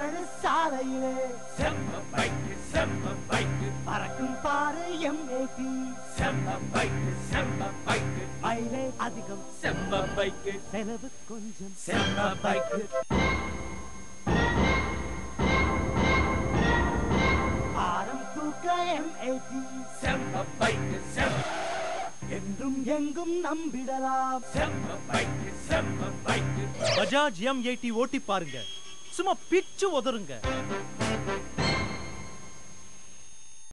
ஏழு சாலையிலே செம்ம பைக்கு செம்ம பைக்கு பறக்கும் பாரு எம் ஏடி செம்ம பைக்கு செம்ம பைக்கு மைலே அதிகம் செம்ம பைக்கு செலவு கொஞ்சம் செம்ம பைக்கு ஆரம் தூக்க எம் ஏடி செம்ம பைக்கு செம்ம என்றும் எங்கும் நம்பிடலாம் செம்ம பைக்கு செம்ம பைக்கு பஜாஜ் எம் எயிட்டி ஓட்டி பாருங்க சும்மா பிச்சு உதறுங்க